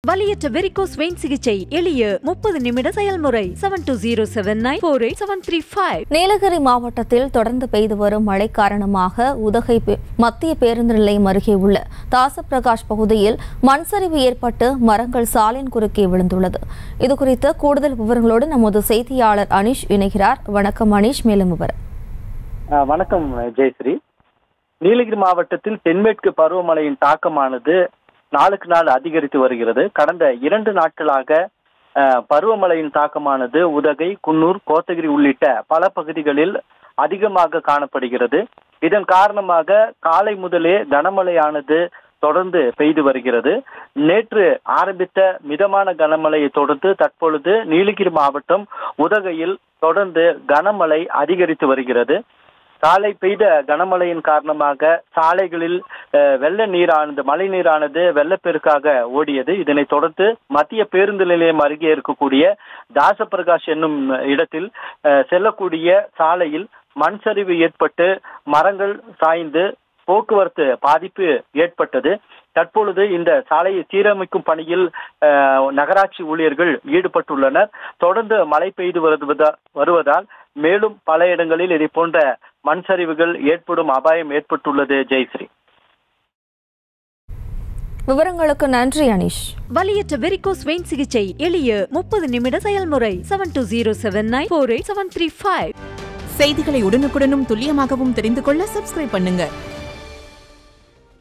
வலியற்ற varicose vein சிகிச்சை எளிய முப்பது நிமிட செயல்முறை seven two zero seven nine four eight seven three five Nilgiri மாவட்டத்தில் தொடர்ந்து பெய்து வரும் மழை காரணமாக உதகை பே- மத்திய பேருந்து நிலையம் அருகே உள்ள தாசப்பிரகாஷ் பகுதியில் மண் சரிவு ஏற்பட்டு மரங்கள் சாலையின் குறுக்கே விழுந்துள்ளது இதுகுறித்த கூடுதல் விவரங்களோடு நமது செய்தியாளர் அனீஷ் இணைகிறார் வணக்கம் அனீஷ் மேலும் விவரம் ஆ, வணக்கம் ஜெயஸ்ரீ நீலகிரி மாவட்டத்தில் தென்மேற்கு பருவமழையின் தாக்கமானது நாளுக்கு நாள் அதிகரித்து வருகிறது கடந்த இரண்டு நாட்களாக ஆ, பருவமழையின் தாக்கமானது உதகை குன்னூர் கோத்தகிரி உள்ளிட்ட பல பகுதிகளில் அதிகமாக காணப்படுகிறது இதன் காரணமாக காலை முதலே கனமழையானது தொடர்ந்து பெய்து வருகிறது நேற்று ஆரம்பித்த மிதமான கனமழையை தொடர்ந்து தற்பொழுது நீலகிரி மாவட்டம் உதகையில் தொடர்ந்து கனமழை அதிகரித்து வருகிறது காலை பெய்த கனமழையின் காரணமாக சாலைகளில் அஹ், வெள்ள நீரானது மழை நீரானது வெள்ளப்பெருக்காக ஓடியது இதனைத் தொடர்ந்து மத்திய பேருந்து நிலையம் அருகே இருக்கக்கூடிய தாசபிரகாஷ் என்னும் இடத்தில் அஹ், செல்லக்கூடிய சாலையில் மண் சரிவு ஏற்பட்டு மரங்கள் சாய்ந்து போக்குவரத்து பாதிப்பு ஏற்பட்டது தற்பொழுது இந்த சாலையை சீரமைக்கும் பணியில் அஹ், நகராட்சி ஊழியர்கள் ஈடுபட்டுள்ளனர் தொடர்ந்து மழை பெய்து வருவதா வருவதால் மேலும் பல இடங்களில் இதை போன்ற மண் சரிவுகள் ஏற்படும் அபாயம் ஏற்பட்டுள்ளது ஜெயஸ்ரீ விவரங்களுக்கு நன்றி அனீஷ் வலியற்ற வெரிகோஸ் வெயின் சிகிச்சை எளிய முப்பது நிமிட செயல்முறை seven two zero seven nine four eight seven three five செய்திகளை உடனுக்குடனும் துல்லியமாகவும் தெரிந்து கொள்ள சப்ஸ்கிரைப் பண்ணுங்க